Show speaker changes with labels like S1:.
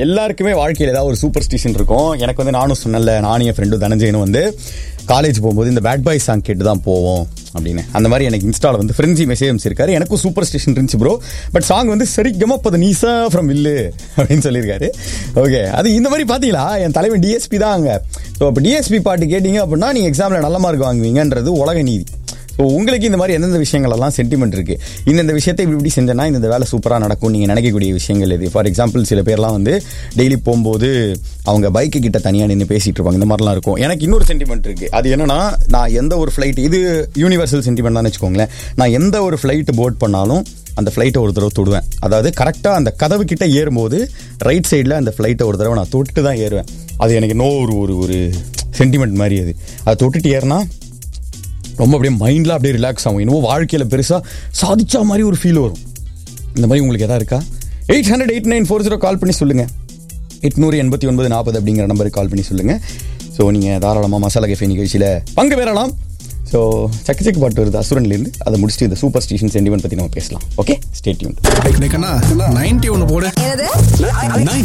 S1: எல்லாருக்குமே வாழ்க்கையில் ஏதாவது ஒரு சூப்பர் ஸ்டிஷன் இருக்கும் எனக்கு வந்து நானும் சொன்னல நானும் என் ஃப்ரெண்டும் தனஞ்சயனும் வந்து காலேஜ் போகும்போது இந்த பேட் பாய் சாங் கேட்டு தான் போவோம் அப்படின்னு அந்த மாதிரி எனக்கு இன்ஸ்டால வந்து ஃப்ரெண்ட்ஸி மெசேஜ் அனுப்பிச்சிருக்காரு எனக்கும் சூப்பர் ஸ்டேஷன் இருந்துச்சு ப்ரோ பட் சாங் வந்து சரிகமா பத நீசா ஃப்ரம் வில்லு அப்படின்னு சொல்லியிருக்காரு ஓகே அது இந்த மாதிரி பார்த்தீங்களா என் தலைவன் டிஎஸ்பி தான் அங்கே ஸோ இப்போ டிஎஸ்பி பாட்டு கேட்டீங்க அப்படின்னா நீங்கள் எக்ஸாமில் நல்ல மார்க் வாங்குவீங்கன்றது உலக நீதி ஸோ உங்களுக்கு இந்த மாதிரி எந்தெந்த விஷயங்கள் எல்லாம் சென்டிமெண்ட் இருக்கு இந்தந்த விஷயத்தை இப்படி இப்படி செஞ்சேன்னா இந்த வேலை சூப்பராக நடக்கும் நீங்கள் நினைக்கக்கூடிய விஷயங்கள் இது ஃபார் எக்ஸாம்பிள் சில பேர்லாம் வந்து டெய்லி போகும்போது அவங்க பைக்கு கிட்ட தனியாக நின்று பேசிட்டு இருப்பாங்க இந்த மாதிரிலாம் இருக்கும் எனக்கு இன்னொரு சென்டிமெண்ட் இருக்கு அது என்னன்னா நான் எந்த ஒரு ஃப்ளைட் இது யூனிவர்சல் சென்டிமெண்ட் தான் வச்சுக்கோங்களேன் நான் எந்த ஒரு ஃப்ளைட் போர்ட் பண்ணாலும் அந்த ஃப்ளைட்டை ஒரு தடவை தொடுவேன் அதாவது கரெக்டாக அந்த கதவு கிட்ட ஏறும்போது ரைட் சைடில் அந்த ஃப்ளைட்டை ஒரு தடவை நான் தொட்டு தான் ஏறுவேன் அது எனக்கு இன்னும் ஒரு ஒரு ஒரு சென்டிமெண்ட் மாதிரி அது அதை தொட்டுட்டு ஏறினா ரொம்ப அப்படியே மைண்டில் அப்படியே ரிலாக்ஸ் ஆகும் இன்னும் வாழ்க்கையில் பெருசாக சாதிச்சா மாதிரி ஒரு ஃபீல் வரும் இந்த மாதிரி உங்களுக்கு எதா இருக்கா eight hundred eight nine four zero call பண்ணி சொல்லுங்கள் எட்நூறு எண்பத்தி ஒன்பது நாற்பது அப்படிங்கிற நம்பருக்கு கால் பண்ணி சொல்லுங்கள் ஸோ நீங்கள் தாராளமாக மசாலா கேஃபே நிகழ்ச்சியில் பங்கு பெறலாம் ஸோ சக்கு சக்கு பாட்டு வருது அசுரன்லேருந்து அதை முடிச்சுட்டு இந்த சூப்பர் ஸ்டேஷன் சென்டிமெண்ட் பற்றி நம்ம பேசலாம் ஓகே ஸ்டேட்யூன்
S2: நைன்டி ஒன்று போடு
S3: என்னது